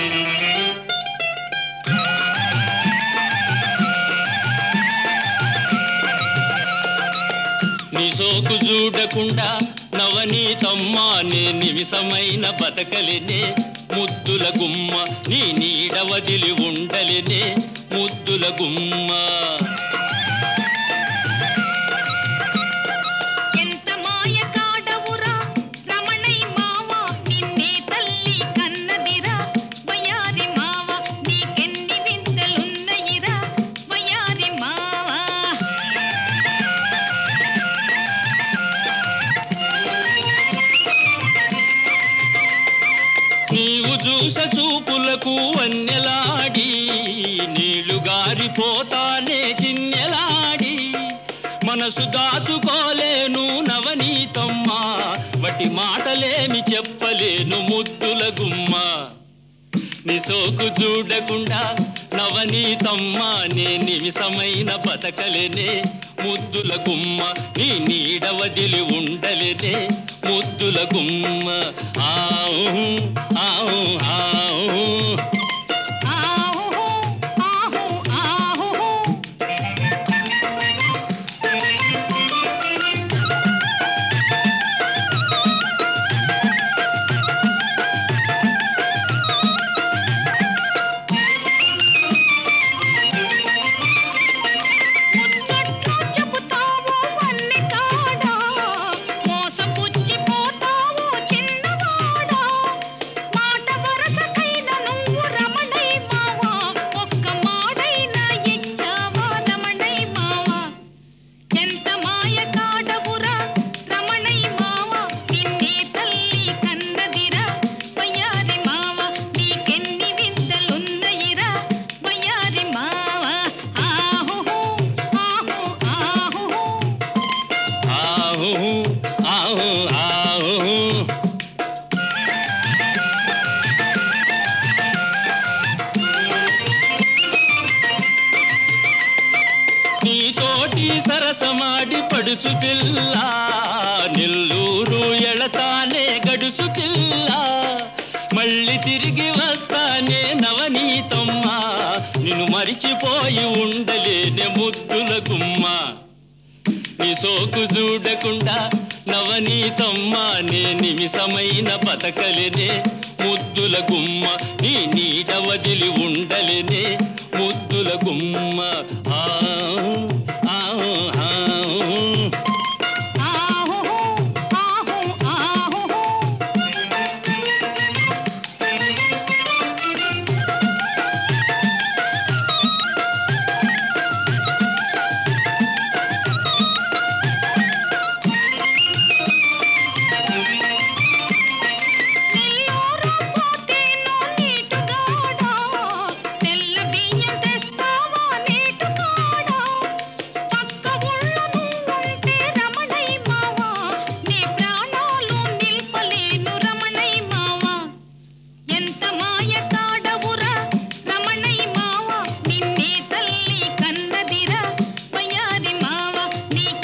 నీ సోకు చూడకుండా నవనీతమ్మా నే నిమిషమైన బతకలినే ముద్దుల గుమ్మ నీ నీడ వదిలి ఉండలినే ముద్దుల గుమ్మ ఎంత మాయ కాడవురా రమణై మావ నిన్నే తల్లి కన్నదిరా వయారి మావ నీకెన్ని వింతలున్నయిరా వయారి మావ నీవు చూస చూపులకు వన్నెలాడి నీళ్లు గారిపోతానే చిన్నెలాడి మనసు దాచుకోలేను నవనీతమ్మా వటి మాటలేమి చెప్పలేను ముద్దుల గుమ్మ నీ సోకు చూడకుండా నవనీతమ్మా నే నిమిషమైన బతకలేనే ముద్దుల గుమ్మ నీ నీడ వదిలి ఉండలేనే ముద్దుల గుమ్మ ఆవు ఆవు ఆవు ఆహు ఆహు ఆహు ముచ్చట్లు చెబుతావు వన్నె కాడా మోసపుచ్చిపోతావు చిన్నవాడా మాట వరసకైన నువ్వు రమణై మావా ఒక్క మాడైనా ఇచ్చావా రమణై మావా ఎంత మాయ కాడవురా రమణై మావా నిన్నే తల్లి కన్నదిరా వయ్యారి మావా నీకెన్ని వింతలున్నయిరా వయ్యారి మావా ఆహు ఆహు ఆహు ఆవు ఆవు ఆవు నీతోటి సరసమాడి పడుచు పిల్ల నెల్లూరు ఎళతానే గడుసు పిల్ల మళ్ళీ తిరిగి వస్తానే నవనీతమ్మా నిన్ను మరిచిపోయి ఉండలేనే ముద్దుల గుమ్మ నీ సోకు చూడకుండా నవనీతమ్మా నే నిమిషమైన బతకలేనే ముద్దుల గుమ్మ నీ నీడ వదిలి ఉండలేనే ముద్దుల గుమ్మ ఆవు ఆవు ఆవు ఆహు ఆహు ఆహు నెల్లూరు పోతేను నీటుగాడా, తెల్ల బియ్యం తెస్తావా నీటుగాడా? పక్క ఊళ్ళో నువ్వుంటే రమణై మావా, నీ ప్రాణాలు నిల్పలేను రమణై మావా. ఎంత మాయ కాడవురా రమణై మావా, నిన్నే తల్లి కన్నదిరా వయ్యారి మావా, నీ